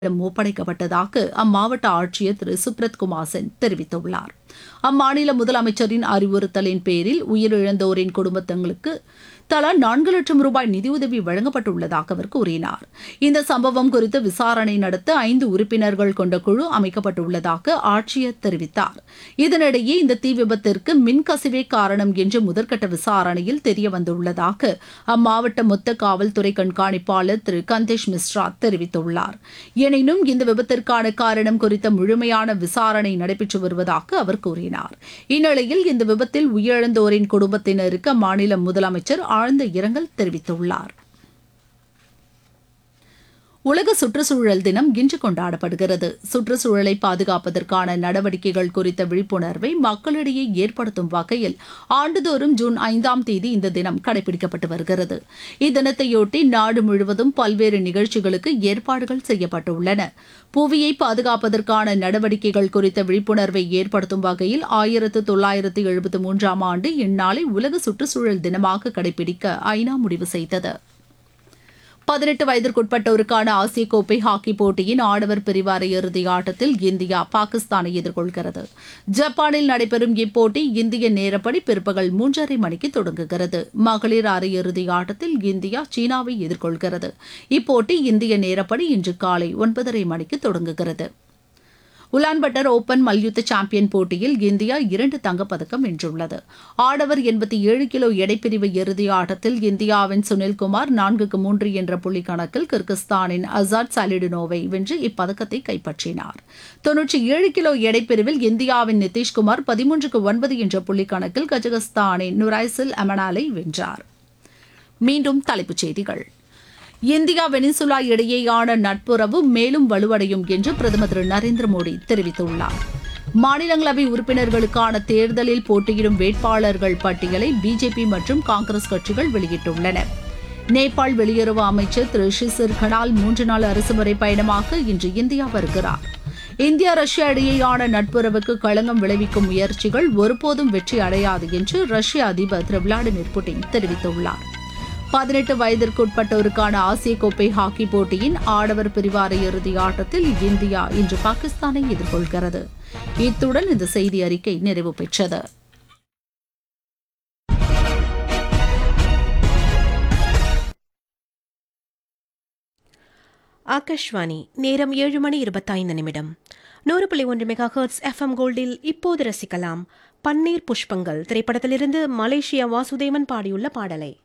இடம் ஒப்படைக்கப்பட்டதாக அம்மாவட்ட ஆட்சியர் திரு சுப்ரத் குமார் சென் தெரிவித்துள்ளார் அம்மாநில முதலமைச்சரின் அறிவுறுத்தலின் பேரில் உயிரிழந்தோரின் குடும்பங்களுக்கு தலா நான்கு லட்சம் ரூபாய் நிதியுதவி வழங்கப்பட்டுள்ளதாக அவர் கூறினார் இந்த சம்பவம் குறித்து விசாரணை நடத்த ஐந்து உறுப்பினர்கள் கொண்ட குழு அமைக்கப்பட்டுள்ளதாக ஆட்சியர் தெரிவித்தார் இதனிடையே இந்த தீ விபத்திற்கு மின்கசிவே காரணம் என்று முதற்கட்ட விசாரணையில் தெரியவந்துள்ளதாக அம்மாவட்ட மொத்த காவல்துறை கண்காணிப்பாளர் திரு கந்தேஷ் மிஸ்ரா தெரிவித்துள்ளார் எனினும் இந்த விபத்திற்கான காரணம் குறித்த முழுமையான விசாரணை நடைபெற்று வருவதாக அவர் கூறினார் இந்நிலையில் இந்த விபத்தில் உயிரிழந்தோரின் குடும்பத்தினருக்கு அம்மாநில முதலமைச்சர் ஆழ்ந்த இரங்கல் தெரிவித்துள்ளார் உலக சுற்றுச்சூழல் தினம் இன்று கொண்டாடப்படுகிறது சுற்றுச்சூழலை பாதுகாப்பதற்கான நடவடிக்கைகள் குறித்த விழிப்புணர்வை மக்களிடையே ஏற்படுத்தும் வகையில் ஆண்டுதோறும் ஜூன் ஐந்தாம் தேதி இந்த தினம் கடைபிடிக்கப்பட்டு வருகிறது இத்தினத்தையொட்டி நாடு முழுவதும் பல்வேறு நிகழ்ச்சிகளுக்கு ஏற்பாடுகள் செய்யப்பட்டுள்ளன புவியை பாதுகாப்பதற்கான நடவடிக்கைகள் குறித்த விழிப்புணர்வை ஏற்படுத்தும் வகையில் ஆயிரத்து தொள்ளாயிரத்து எழுபத்து மூன்றாம் ஆண்டு இந்நாளை உலக சுற்றுச்சூழல் தினமாக கடைபிடிக்க ஐநா முடிவு செய்தது பதினெட்டு வயதிற்குட்பட்டோருக்கான ஆசிய கோப்பை ஹாக்கி போட்டியின் ஆடவர் பிரிவு அரையிறுதி ஆட்டத்தில் இந்தியா பாகிஸ்தானை எதிர்கொள்கிறது ஜப்பானில் நடைபெறும் இப்போட்டி இந்திய நேரப்படி பிற்பகல் மூன்றரை மணிக்கு தொடங்குகிறது மகளிர் அரையிறுதி ஆட்டத்தில் இந்தியா சீனாவை எதிர்கொள்கிறது இப்போட்டி இந்திய நேரப்படி இன்று காலை ஒன்பதரை மணிக்கு தொடங்குகிறது உலான்பட்டர் ஓபன் மல்யுத்த சாம்பியன் போட்டியில் இந்தியா இரண்டு தங்கப்பதக்கம் வென்றுள்ளது ஆடவர் எண்பத்தி ஏழு கிலோ எடைப்பிரிவு இறுதி ஆட்டத்தில் இந்தியாவின் சுனில்குமார் நான்குக்கு மூன்று என்ற புள்ளி கணக்கில் கிர்கிஸ்தானின் அசாத் சாலிடினோவை வென்று இப்பதக்கத்தை கைப்பற்றினார் தொன்னூற்றி ஏழு கிலோ எடைப்பிரிவில் இந்தியாவின் நிதிஷ்குமார் பதிமூன்றுக்கு ஒன்பது என்ற புள்ளி கணக்கில் கஜகஸ்தானின் நுரைசில் அமனாலை வென்றார் மீண்டும் தலைப்புச் செய்திகள் இந்தியா வெனிசுலா இடையேயான நட்புறவு மேலும் வலுவடையும் என்று பிரதமர் திரு நரேந்திர மோடி தெரிவித்துள்ளார் மாநிலங்களவை உறுப்பினர்களுக்கான தேர்தலில் போட்டியிடும் வேட்பாளர்கள் பட்டியலை பிஜேபி மற்றும் காங்கிரஸ் கட்சிகள் வெளியிட்டுள்ளன நேபாள் வெளியுறவு அமைச்சர் திரு ஷிசிர் கனால் மூன்று நாள் அரசுமுறை பயணமாக இன்று இந்தியா வருகிறார் இந்தியா ரஷ்யா இடையேயான நட்புறவுக்கு களங்கம் விளைவிக்கும் முயற்சிகள் ஒருபோதும் வெற்றி அடையாது என்று ரஷ்ய அதிபர் திரு விளாடிமிர் புட்டின் தெரிவித்துள்ளார் பதினெட்டு வயதிற்குட்பட்டோருக்கான ஆசிய கோப்பை ஹாக்கி போட்டியின் ஆடவர் பிரிவு அரையிறுதி ஆட்டத்தில் இந்தியா இன்று பாகிஸ்தானை எதிர்கொள்கிறது இத்துடன் இந்த செய்தி அறிக்கை நிறைவு பெற்றது ஆகாஷ்வாணி நேரம் ஏழு மணி இருபத்தைந்து நிமிடம் நூறு புள்ளி ஒன்று மெகா ஹர்ட்ஸ் எஃப்எம் கோல்டில் இப்போது ரசிக்கலாம் பன்னீர் புஷ்பங்கள் திரைப்படத்திலிருந்து மலேசியா வாசுதேவன் பாடியுள்ள பாடலை